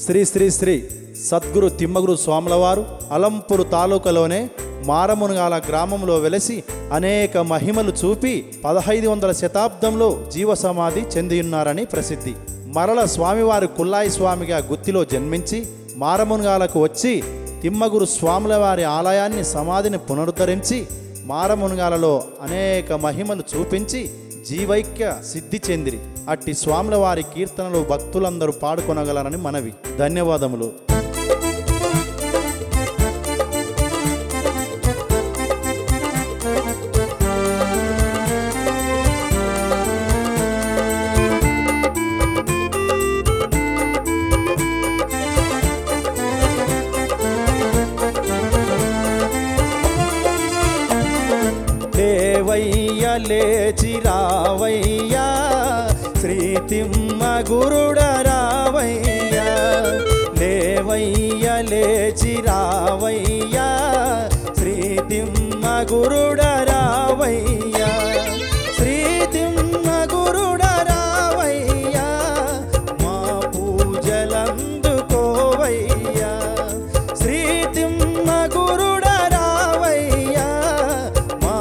శ్రీ శ్రీ శ్రీ సద్గురు తిమ్మగురు స్వాములవారు అలంపూరు తాలూకాలోనే మారమునగాల గ్రామంలో వెలసి అనేక మహిమలు చూపి పదహైదు వందల శతాబ్దంలో జీవ సమాధి చెందియున్నారని ప్రసిద్ధి మరల స్వామివారు కుల్లాయి స్వామిగా గుత్తిలో జన్మించి మారమునగాలకు వచ్చి తిమ్మగురు స్వాముల వారి ఆలయాన్ని సమాధిని పునరుద్ధరించి మారమునగాలలో అనేక మహిమలు చూపించి జీవైక్య సిద్ధి చెందిరి అట్టి స్వాముల వారి కీర్తనలు భక్తులందరూ పాడుకొనగలరని మనవి ధన్యవాదములు దేవయ్య లేచి రావయ్యా శ్రీ తిమ్మ గురుడ రావయ్యా లేవయ్య లేచి రావయ్యా శ్రీ తిమ్మ గురుడ రావయ్యా శ్రీ తిమ్మ గురుడ రావయ్యా మా పూజలందుకోవయ్యా శ్రీ తిమ్మ గురుడ రావయ్యా మా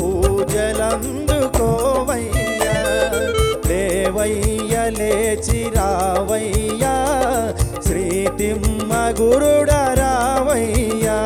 పూజలందుకోవయ్యా దేవయ్య లేచి రావయ్యా శ్రీ తిమ్మ గురుడ రావయ్యా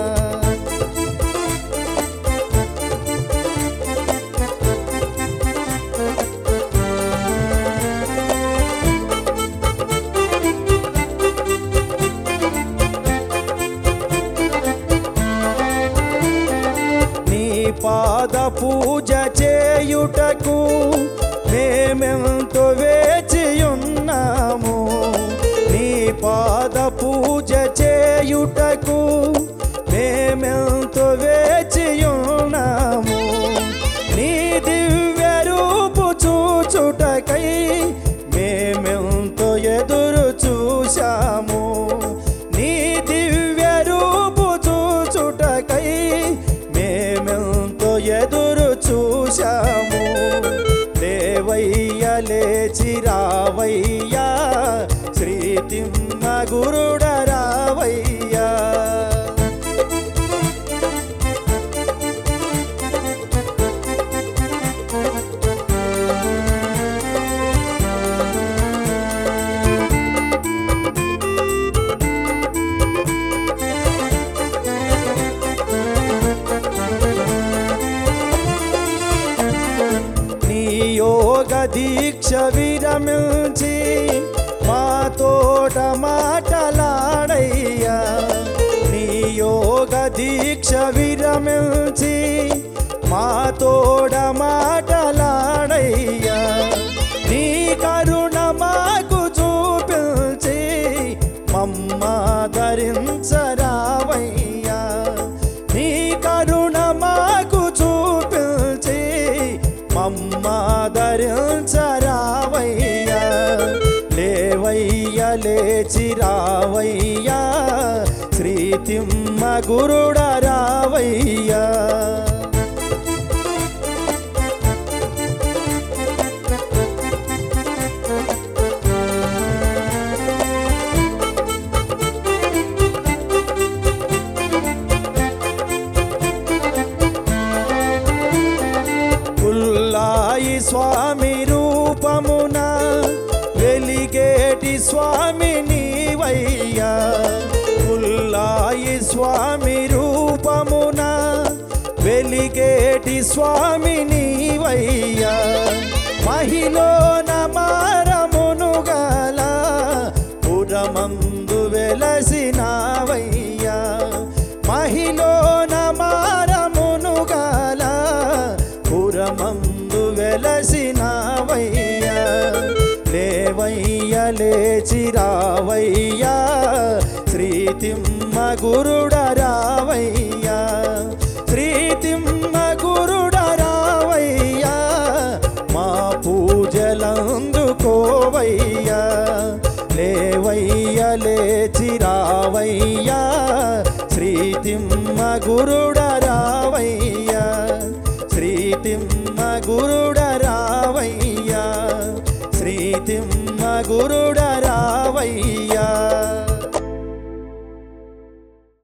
నీ పాద పూజ చేయుటకు మేమెంతో వేచియున్నాము నీ పాద పూజ చేయుటకు మేమెంతో వేచియున్నాము నీ దివ్య రూపు చూచుటకై మేమెంతో ఎదురు చూశాము నీ దివ్య రూపు చూచుటకై మేమెంతో ఎదురు చూశాము దేవయ్య లేచి రావయ్యా శ్రీ తిమ్మ గురుడ రావయ్యా నీ యోగ దీక్ష విరమించి మా తోట మాటలాడయ్యా నీ యోగ దీక్ష విరమించి మా తోడ మాటలాడయ్యా నీ కరుణ మాకు చూపించి మమ్మ ధరించరావయ్యా నీ కరుణ మాకు చూపించి మమ్మ ధరించరావయ్యా లేవయ్య లేచి రావయ్యా శ్రీ తిమ్మ గురుడ రావయ్యా పుల్లాయి స్వామి రూపమున వెలిగేటి స్వామి నీవయ్యా పుల్లాయి స్వామి రూపమున వెలిగేటి స్వామి నీవయ్యా మహిళన మారమును గల పురమందు వెలసినావయ్యా మహిళన మారమును గల పురమందు వెలసినావయ్యా లేవయ్య లేచి రావయ్యా శ్రీ తిమ్మ గురుడ రావయ్యా శ్రీ తిమ్మ గురుడ రావయ్యా మా పూజలందుకోవయ్యా లేవయ్య లేచి రావయ్యా శ్రీ తిమ్మ గురుడ